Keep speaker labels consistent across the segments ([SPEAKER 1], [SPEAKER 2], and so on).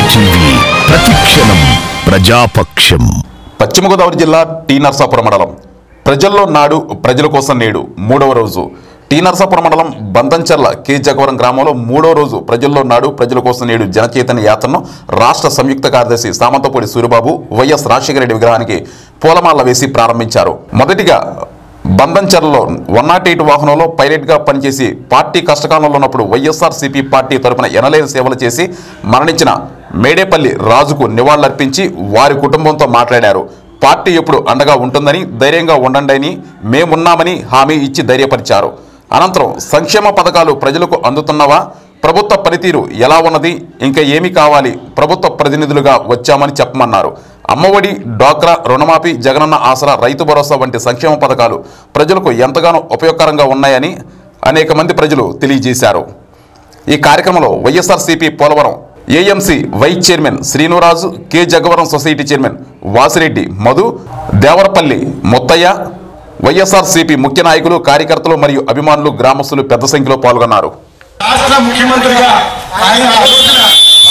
[SPEAKER 1] TV ప్రతిక్షణం ప్రజాపక్షం
[SPEAKER 2] పశ్చిమ గోదావరి జిల్లా టీ నర్సాపురం మండలం ప్రజల్లో నాడు ప్రజల కోసం నేడు మూడవ రోజు టీ నర్సాపురం మండలం బందంచర్ల కే జగవరం గ్రామంలో మూడవ రోజు ప్రజల్లో నాడు ప్రజల కోసం నేడు జనచైతన్య యాత్రను రాష్ట్ర సంయుక్త కార్యదర్శి సామంతపూడి సూరిబాబు వైఎస్ రాజశేఖర రెడ్డి విగ్రహానికి పూలమాల వేసి ప్రారంభించారు మొదటిగా బందంచర్లలో వన్ నాట్ ఎయిట్ వాహనంలో పైలట్గా పనిచేసి పార్టీ కష్టకాలంలో ఉన్నప్పుడు వైఎస్ఆర్సీపీ పార్టీ తరపున ఎనలేని సేవలు చేసి మరణించిన మేడేపల్లి రాజుకు నివాళులర్పించి వారి కుటుంబంతో మాట్లాడారు పార్టీ ఎప్పుడు అండగా ఉంటుందని ధైర్యంగా ఉండండి అని మేమున్నామని హామీ ఇచ్చి ధైర్యపరిచారు అనంతరం సంక్షేమ పథకాలు ప్రజలకు అందుతున్నవా ప్రభుత్వ పనితీరు ఎలా ఉన్నది ఇంకా ఏమి కావాలి ప్రభుత్వ ప్రతినిధులుగా వచ్చామని చెప్పమన్నారు అమ్మఒడి డ్వాక్రా రుణమాఫీ జగనన్న ఆసరా రైతు భరోసా వంటి సంక్షేమ పథకాలు ప్రజలకు ఎంతగానో ఉపయోగకరంగా ఉన్నాయని అనేక మంది ప్రజలు తెలియజేశారు ఈ కార్యక్రమంలో YSRCP Polavaram AMC vice chairman Srinuraju K Jagavaram society chairman Vasireddy Madhu Devarapalli Muthayya YSRCP ముఖ్య నాయకులు కార్యకర్తలు మరియు అభిమానులు గ్రామస్తులు పెద్ద సంఖ్యలో పాల్గొన్నారు
[SPEAKER 3] రాష్ట్ర ముఖ్యమంత్రిగా ఆయన ఆ రోజున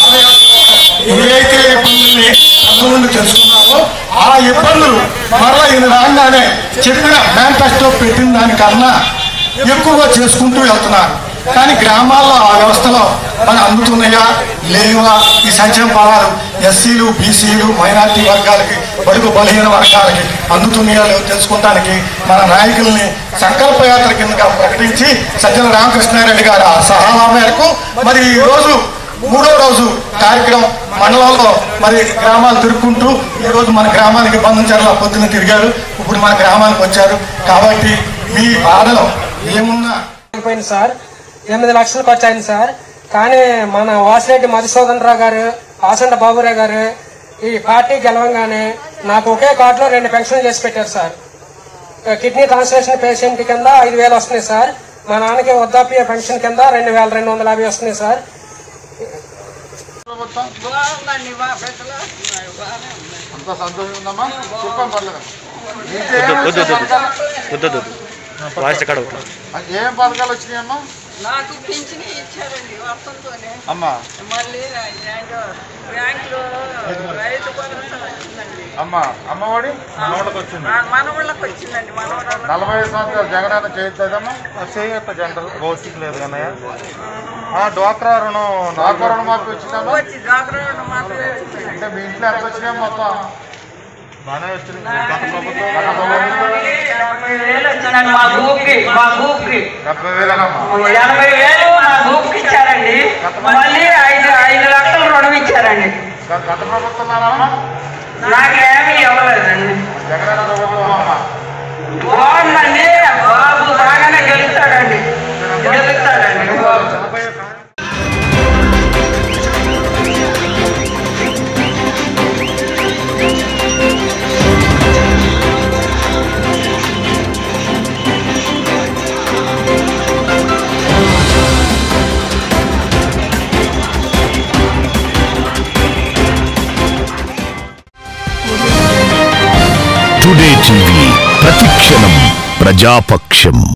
[SPEAKER 3] ఏదైతే ఇబ్బందుల్ని ప్రజల నుండి తెలుసుకున్నామో ఆ ఇబ్బందులు మరలా ఈయన రాగానే చెప్పిన మేనిఫెస్టో పెట్టిన దానికన్నా ఎక్కువగా చేసుకుంటూ వెళ్తున్నారు కానీ గ్రామాల్లో ఆ వ్యవస్థలో మన అందుతున్నాయా లేవా ఈ సంక్షేమ ఫలాలు ఎస్సీలు బీసీలు మైనార్టీ వర్గాలకి బడుగు బలహీన వర్గాలకి అందుతున్నాయా లేవో తెలుసుకోవడానికి మన నాయకుల్ని సంకల్పయాత్ర కిందగా ప్రకటించి సజ్జల రామకృష్ణారెడ్డి గారు ఆ సలహా మేరకు మరి ఈ రోజు మూడో రోజు కార్యక్రమం మండలంలో మరి గ్రామాలు తిరుక్కుంటూ ఈ రోజు మన గ్రామానికి బంధంచర్ల పొద్దున తిరిగారు ఇప్పుడు మన గ్రామానికి వచ్చారు కాబట్టి మీ బాధలో ఏమున్నా
[SPEAKER 4] అయిపోయింది సార్ ఎనిమిది లక్షలు ఖర్చు అయింది సార్ కానీ మన వాసిరెడ్డి మధుసూదన్ రావు గారు ఆసండ బాబురావు గారు ఈ పార్టీ గెలవంగానే నాకు ఒకే కార్డులో రెండు పెన్షన్లు చేసి పెట్టారు సార్ కిడ్నీ ట్రాన్స్లేషన్ పేషెంట్ కింద ఐదు వేలు వస్తున్నాయి సార్ మా నాన్నకి వృద్ధాప్య పెన్షన్ కింద రెండు వేల రెండు వందల యాభై వస్తున్నాయి సార్
[SPEAKER 3] అంత సంతోషం ఉందమ్మా చెప్పాం పర్లేదు
[SPEAKER 5] వద్దు లాస్ట్ కాడ ఒకటి.
[SPEAKER 3] ఏం పథకాలు వచ్చినాయమ్మా
[SPEAKER 6] నాకు పింఛన్ ఇచ్చారండి వర్తంతోనే
[SPEAKER 3] అమ్మా
[SPEAKER 6] మళ్ళీ ఏంటో బ్యాంకులో రైతు భరోసా వచ్చిందండి
[SPEAKER 3] అమ్మా అమ్మఒడి మనవడికి వచ్చింది
[SPEAKER 6] మా మనవాళ్ళకి వచ్చిందండి మనవరాళ్ళకి
[SPEAKER 3] నలభై ఐదు సంవత్సరాలు జగనన్న చేయిద్దామా
[SPEAKER 5] చేయొద్దు జనరల్ భౌతిక లేదు కన్నయ్య
[SPEAKER 3] ఆ, డ్వాక్రా రుణం డ్వాక్రా రుణం మాకు వచ్చిందమ్మా
[SPEAKER 6] వచ్చి జాగ్రత్త మాత్రమే వచ్చిందండి
[SPEAKER 3] అంటే మీ ఇంట్లో ఎంత వచ్చినాయి మొత్తం
[SPEAKER 5] బాగానే వచ్చింది గత ప్రభుత్వం
[SPEAKER 3] గత ప్రభుత్వం
[SPEAKER 6] ఎనభై వేలు వచ్చిందండి మా గ్రూప్కి మా గ్రూప్కి
[SPEAKER 3] డెబ్బై వేలమ్మా
[SPEAKER 6] ఎనభై వేలు మా గ్రూప్కి ఇచ్చారండి మళ్ళీ ఐదు ఐదు లక్షలు రుణం ఇచ్చారండి
[SPEAKER 3] గత గత ప్రభుత్వం నానమ్మా?
[SPEAKER 6] నాకేమీ ఇవ్వలేదండి
[SPEAKER 3] జగనన్న ప్రభుత్వం అమ్మా
[SPEAKER 6] బాగుందండి బాబు బాగానే గెలుస్తాడండి గెలుస్తాడండి
[SPEAKER 1] టుడే టీవీ ప్రతిక్షణం ప్రజాపక్షం